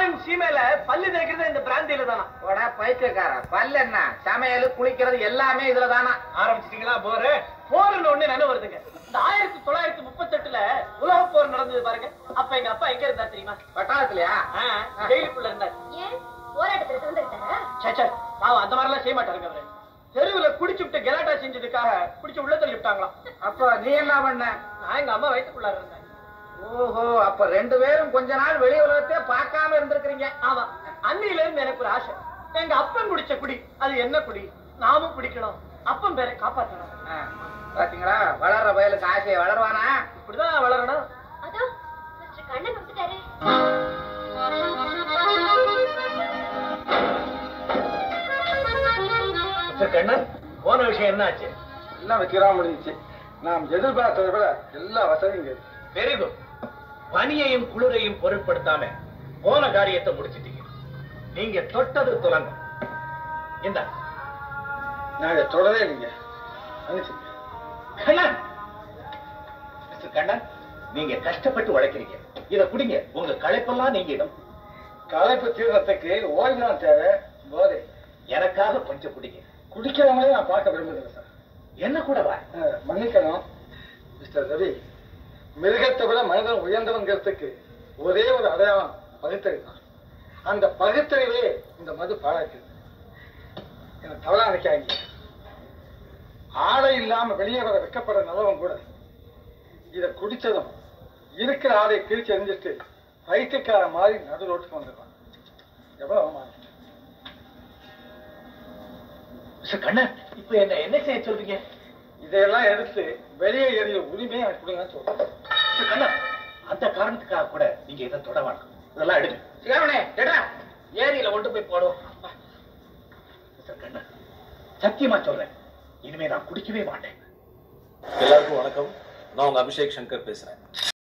Foreign சீமையில பல்லு தேய்க்கிறது இந்த பிராந்தியில தானா போடா பைத்தியக்கார பல்ல என்ன சமையல் குளிக்கிறது எல்லாமே இதுல தானா ஆரம்பிச்சிட்டீங்களா போரு போர்னு ஒண்ணு நினைவு வருதுங்க இந்த ஆயிரத்தி தொள்ளாயிரத்தி முப்பத்தெட்டுல உலக போர் நடந்தது பாருங்க அப்ப எங்க அப்பா எங்க இருந்தார் தெரியுமா பட்டாளத்திலயா ஆ, ஜெயிலுக்குள்ள இருந்தார் ஏன் போராட்டத்துல கலந்துக்கிட்டாரா சே, சே, பாவம் அந்த மாதிரிலாம் செய்ய மாட்டாருங்க அவரு தெருவுல குடிச்சு விட்டு கெலாட்டா செஞ்சதுக்காக குடிச்சு உள்ள தள்ளி விட்டாங்களாம் அப்ப நீ என்ன பண்ண நான் எங்க அம்மா வயிற்றுக்குள்ளார இருந்தேன் ஓஹோ அப்ப ரெண்டு பேரும் கொஞ்ச நாள் வெளி உலகத்தையே பார்க்காம இருந்திருக்கிறீங்க ஆமா அன்னில இருந்து எனக்கு ஒரு ஆசை எங்க அப்பன் குடிச்ச குடி அது என்ன குடி நாமும் குடிக்கணும் அப்பன் பேரை காப்பாற்றணும் ஆ, பாத்தீங்களா வளர்ற வயலுக்கு ஆசையை வளருவானா இப்படிதான் வளரணும் அதோ மிஸ்டர் கண்ணன் வந்துட்டாரு கண்ணன் போன விஷயம் என்னாச்சு எல்லாம் வைக்கிறா முடிஞ்சிச்சு நாம் எதிர்பார்த்ததை விட எல்லா வசதியும் இங்க இருக்கு. வெரி குட் பனியையும் குளிரையும் பொருட்படுத்தாம போன காரியத்தை முடிச்சிட்டீங்க நீங்க தொட்டது துலங்கம் இந்த நான் இதை தொடவே இல்லைங்க மன்னிச்சுங்க கண்ணன் மிஸ்டர் கண்ணன் நீங்க கஷ்டப்பட்டு உழைக்கிறீங்க இத குடிங்க உங்க களைப்பெல்லாம் நீங்கிடும் களைப்பு தீவிரத்துக்கு ஓய்வு தான் தேவை போதை எனக்காக கொஞ்சம் குடிங்க குடிக்கிறவங்களே நான் பார்க்க விரும்புகிறேன் சார் என்ன கூட வா அஹ், மன்னிக்கணும் மிஸ்டர் ரவி மிருகத்தை விட மனிதன் உயர்ந்தவங்கிறதுக்கு ஒரே ஒரு அடையாளம் பகுத்தறிவு தான் அந்த பகுத்தறிவே இந்த மது பாழாக்குது என்ன தவறா நினைக்காங்க ஆடை இல்லாம வெளியே வர வெக்கப்படுற நல்லவன் கூட இத குடிச்சதும் இருக்கிற ஆடை கிழிச்சு எரிஞ்சிட்டு வயிற்றுக்கார மாதிரி நடு ரோட்டுக்கு வந்துடுவான் எவ்வளவு அவமானம் மிஸ்டர் கண்ணன் இப்ப என்ன என்ன செய்ய சொல்றீங்க இதையெல்லாம் எடுத்து வெளியே எறிய உரிமையை எனக்கு கொடுங்கன்னு சொல்றேன் மிஸ்டர் கண்ணன் அந்த காரணத்துக்காக கூட நீங்க இதை தொட வேணாம் இதெல்லாம் எடுங்க சிகாமணே எடா ஏரியில கொண்டு போய் போடும் மிஸ்டர் கண்ணன் சத்தியமா சொல்றேன் இனிமே நான் குடிக்கவே மாட்டேன் எல்லாருக்கும் வணக்கம் நான் உங்க அபிஷேக் சங்கர் பேசுறேன்